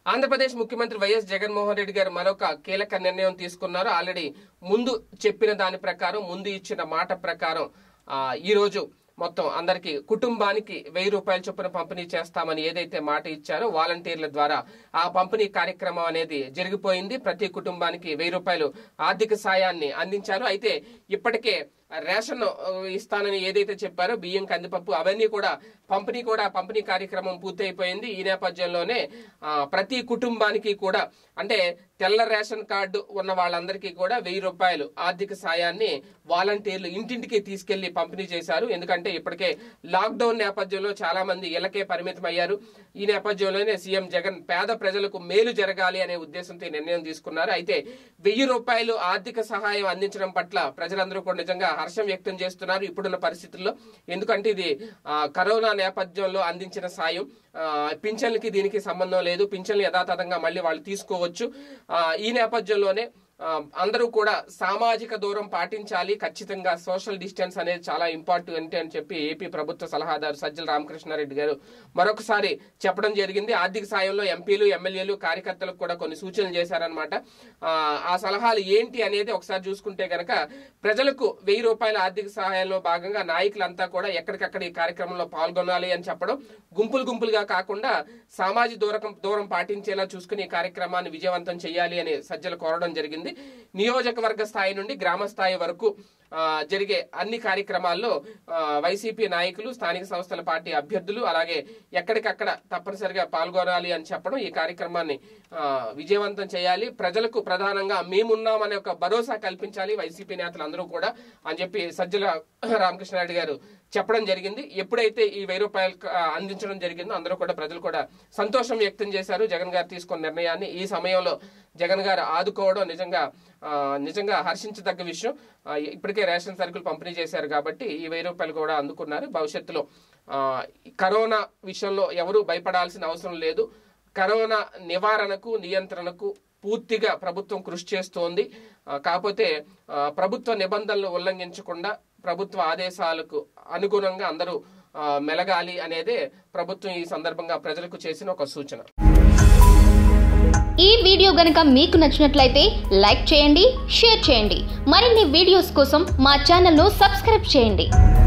ఆంధ్రప్రదేశ్ ముఖ్యమంత్రి వైఎస్ జగన్మోహన్ రెడ్డి గారు మరొక కీలక నిర్ణయం తీసుకున్నారు ఆల్రెడీ ముందు చెప్పిన దాని ప్రకారం ముందు ఇచ్చిన మాట ప్రకారం ఆ, ఈ రోజు మొత్తం అందరికి కుటుంబానికి వెయ్యి రూపాయల చొప్పున పంపిణీ చేస్తామని ఏదైతే మాట ఇచ్చారో వాలంటీర్ల ద్వారా ఆ పంపిణీ కార్యక్రమం అనేది జరిగిపోయింది ప్రతి కుటుంబానికి వెయ్యి రూపాయలు ఆర్థిక సాయాన్ని అందించారు అయితే ఇప్పటికే రేషన్ ఆ, ఇస్తానని ఏదైతే చెప్పారో బియ్యం కందిపప్పు అవన్నీ కూడా పంపిణీ కూడా పంపిణీ కార్యక్రమం పూర్తయిపోయింది ఈ నేపథ్యంలోనే ఆ, ప్రతి కుటుంబానికి కూడా అంటే తెల్ల రేషన్ కార్డు ఉన్న వాళ్ళందరికీ కూడా వెయ్యి రూపాయలు ఆర్థిక సాయాన్ని వాలంటీర్లు ఇంటింటికి తీసుకెళ్లి పంపిణీ చేశారు ఎందుకంటే ఇప్పటికే లాక్డౌన్ నేపథ్యంలో చాలా మంది ఇళ్లకే పరిమితం అయ్యారు ఈ నేపథ్యంలోనే సీఎం జగన్ పేద ప్రజలకు మేలు జరగాలి అనే ఉద్దేశంతో ఈ నిర్ణయం తీసుకున్నారు అయితే వెయ్యి రూపాయలు ఆర్థిక సహాయం అందించడం పట్ల ప్రజలందరూ కూడా నిజంగా హర్షం వ్యక్తం చేస్తున్నారు ఇప్పుడున్న పరిస్థితుల్లో ఎందుకంటే ఇది ఆ, కరోనా నేపథ్యంలో అందించిన సాయం ఆ, పింఛన్లకి దీనికి సంబంధం లేదు పింఛన్లు యథాతథంగా మళ్ళీ వాళ్ళు తీసుకోవచ్చు ఆ, ఈ నేపథ్యంలోనే ఆ, అందరూ కూడా సామాజిక దూరం పాటించాలి ఖచ్చితంగా సోషల్ డిస్టెన్స్ అనేది చాలా ఇంపార్టెంట్ అని చెప్పి ఏపీ ప్రభుత్వ సలహాదారు సజ్జల రామకృష్ణారెడ్డి గారు మరొకసారి చెప్పడం జరిగింది ఆర్థిక సాయంలో ఎంపీలు ఎమ్మెల్యేలు కార్యకర్తలకు కూడా కొన్ని సూచనలు చేశారనమాట ఆ, ఆ సలహాలు ఏంటి అనేది ఒకసారి చూసుకుంటే గనక ప్రజలకు వెయ్యి రూపాయల ఆర్థిక సహాయంలో భాగంగా నాయకులంతా కూడా ఎక్కడికక్కడ ఈ కార్యక్రమంలో పాల్గొనాలి అని చెప్పడం గుంపులు గుంపులుగా కాకుండా సామాజిక దూరం దూరం పాటించేలా చూసుకుని ఈ కార్యక్రమాన్ని విజయవంతం చేయాలి అని సజ్జలు కోరడం జరిగింది నియోజకవర్గ స్థాయి నుండి గ్రామ స్థాయి వరకు ఆ, జరిగే అన్ని కార్యక్రమాల్లో ఆ, వైసీపీ నాయకులు స్థానిక సంస్థల పార్టీ అభ్యర్థులు అలాగే ఎక్కడికక్కడ తప్పనిసరిగా పాల్గొనాలి అని చెప్పడం ఈ కార్యక్రమాన్ని ఆ, విజయవంతం చేయాలి ప్రజలకు ప్రధానంగా మేమున్నామనే ఒక భరోసా కల్పించాలి వైసీపీ నేతలు అందరూ కూడా అని చెప్పి సజ్జల రామకృష్ణారెడ్డి గారు చెప్పడం జరిగింది ఎప్పుడైతే ఈ వెయ్యి రూపాయలు ఆ, అందించడం జరిగిందో అందరూ కూడా ప్రజలు కూడా సంతోషం వ్యక్తం చేశారు జగన్ గారు తీసుకున్న నిర్ణయాన్ని ఈ సమయంలో జగన్ గారు ఆదుకోవడం నిజంగా ఆ, నిజంగా హర్షించదగ్గ విషయం ఆ, ఇప్పటికే రేషన్ సరుకులు పంపిణీ చేశారు కాబట్టి ఈ వెయ్యి రూపాయలు కూడా అందుకున్నారు భవిష్యత్తులో ఆ, ఈ కరోనా విషయంలో ఎవరు భయపడాల్సిన అవసరం లేదు కరోనా నివారణకు నియంత్రణకు పూర్తిగా ప్రభుత్వం కృషి చేస్తోంది ఆ, కాకపోతే ఆ, ప్రభుత్వ నిబంధనలు ఉల్లంఘించకుండా ప్రభుత్వ ఆదేశాలకు అనుగుణంగా అందరూ ఆ, మెలగాలి అనేదే ప్రభుత్వం ఈ సందర్భంగా ప్రజలకు చేసిన ఒక సూచన ఈ వీడియో గనుక మీకు నచ్చినట్లయితే లైక్ చేయండి షేర్ చేయండి మరిన్ని వీడియోస్ కోసం మా ఛానల్ను సబ్స్క్రైబ్ చేయండి